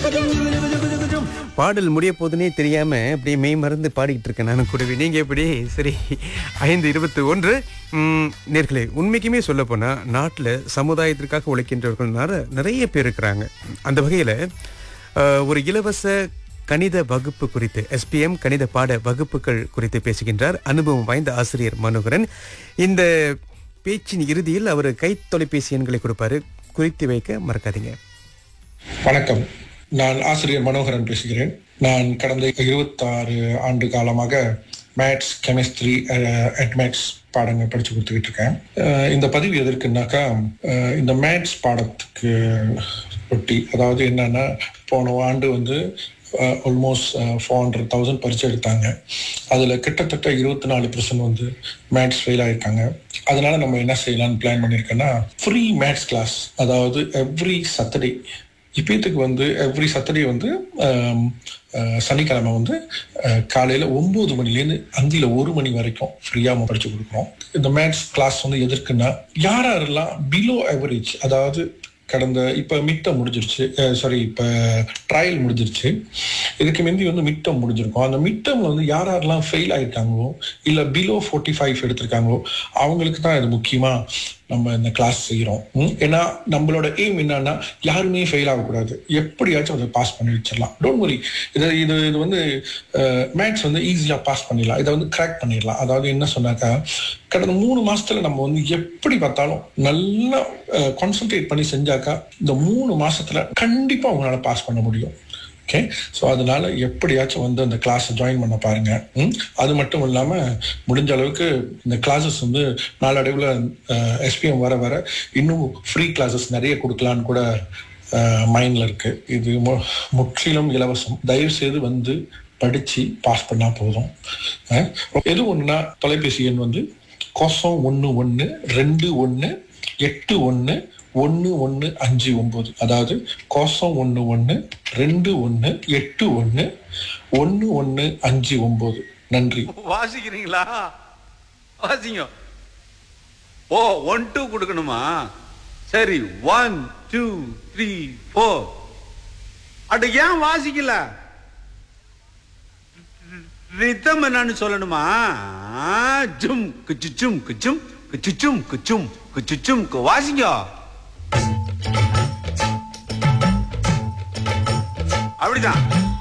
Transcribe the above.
பாடல் முடிய போதுனே தெரியாம அப்படியே மெய் மறந்து பாடிக்கிட்டு இருக்கேன் நானும் கூடவே நீங்க எப்படி சரி ஐந்து இருபத்தி ஒன்று ம், நேர்களே உண்மைக்குமே சொல்ல போனா நாட்டுல சமுதாயத்திற்காக உழைக்கின்றவர்கள் நிற- நிறைய பேர் இருக்கிறாங்க அந்த வகையில அஹ், ஒரு இலவச கணித வகுப்பு குறித்து எஸ்பிஎம் கணித பாட வகுப்புகள் குறித்து பேசுகின்றார் அனுபவம் வாய்ந்த ஆசிரியர் மனோகரன் இந்த பேச்சின் இறுதியில் அவர் கை தொலைபேசி எண்களை கொடுப்பாரு குறித்து வைக்க மறக்காதீங்க வணக்கம் நான் ஆசிரியர் மனோகரன் பேசுகிறேன் நான் கடந்த இருபத்தாறு ஆண்டு காலமாக மேத்ஸ் கெமிஸ்ட்ரி அட்மேட்ஸ் பாடங்கள் படித்து கொடுத்துக்கிட்டு இருக்கேன் அஹ் இந்த பதிவு எதற்குனாக்கா அஹ் இந்த மேத்ஸ் பாடத்துக்கு ஒட்டி அதாவது என்னன்னா போன ஆண்டு வந்து ஆல்மோஸ்ட் ஃபோர் ஹண்ட்ரட் தௌசண்ட் பரிச்சு எடுத்தாங்க அதில் கிட்டத்தட்ட இருபத்தி நாலு பர்சன்ட் வந்து மேத்ஸ் ஃபெயில் ஆயிருக்காங்க அதனால நம்ம என்ன செய்யலாம்னு பிளான் பண்ணியிருக்கோன்னா ஃப்ரீ மேத்ஸ் கிளாஸ் அதாவது எவ்ரி சாட்டர்டே இப்போத்துக்கு வந்து எவ்ரி சாட்டர்டே வந்து ஆம், அஹ், சனிக்கிழமை வந்து அஹ், காலையில ஒன்பது மணிலேருந்து அந்தியில ஒரு மணி வரைக்கும் ஃப்ரீயா நம்ம படிச்சு கொடுக்குறோம் இந்த மேத்ஸ் கிளாஸ் வந்து எதற்குன்னா யார் யாரெல்லாம் பிலோ அவரேஜ் அதாவது கடந்த இப்ப மிட்டம் முடிஞ்சிருச்சு சாரி இப்ப ட்ரையல் முடிஞ்சிருச்சு இதுக்கு முந்தி வந்து மிட்டம் முடிஞ்சிருக்கும் அந்த மிட்டம்ல வந்து யார் யாரெல்லாம் ஃபெயில் ஆயிருக்காங்களோ இல்ல பிலோ ஃபோர்ட்டி ஃபைவ் எடுத்திருக்காங்களோ அவங்களுக்கு தான் இது முக்கியமா நம்ம இந்த கிளாஸ் செய்கிறோம் ம்? ஏன்னா நம்மளோட எய்ம் என்னன்னா யாருமே ஃபெயில் ஆகக்கூடாது எப்படியாச்சும் அதை பாஸ் பண்ணி வச்சிடலாம் டோன்ட் வரி இது இது இது வந்து மேத்ஸ் வந்து ஈஸியாக பாஸ் பண்ணிடலாம் இதை வந்து கிராக் பண்ணிடலாம் அதாவது என்ன சொன்னாக்கா கடந்த மூணு மாசத்துல நம்ம வந்து எப்படி பார்த்தாலும் நல்லா கான்சென்ட்ரேட் பண்ணி செஞ்சாக்கா இந்த மூணு மாசத்துல கண்டிப்பா உங்களால பாஸ் பண்ண முடியும் ஓகே ஸோ அதனால எப்படியாச்சும் வந்து அந்த கிளாஸை ஜாயின் பண்ண பாருங்க ம்? அது மட்டும் இல்லாம முடிஞ்ச அளவுக்கு இந்த கிளாஸஸ் வந்து நாளடைவில் எஸ்பிஎம் வர வர இன்னும் ஃப்ரீ கிளாஸஸ் நிறைய கொடுக்கலான்னு கூட மைண்ட்ல இருக்கு இது மு- முற்றிலும் இலவசம் தயவு செய்து வந்து படிச்சு பாஸ் பண்ணா போதும் அஹ், எது ஒண்ணுனா தொலைபேசி எண் வந்து கோசம் ஒன்று ஒன்று ரெண்டு ஒன்று எட்டு ஒன்று ஒன்று ஒன்று அஞ்சு ஒன்பது அதாவது கோசம் ஒன்று ஒன்று ரெண்டு ஒன்று எட்டு ஒன்று ஒன்று ஒன்று அஞ்சு ஒன்பது நன்றி வாசிக்கிறீங்களா வாசிங்க ஓ ஒன் டூ கொடுக்கணுமா சரி ஒன் டூ த்ரீ ஃபோர் அட ஏன் வாசிக்கல ரித்தம் என்னன்னு சொல்லணுமா ஆ, ஜும் குச்சுச்சும் குச்சும் குச்சுச்சும் குச்சும் குச்சுச்சும் கு- வாசிங்க அப்படிதான்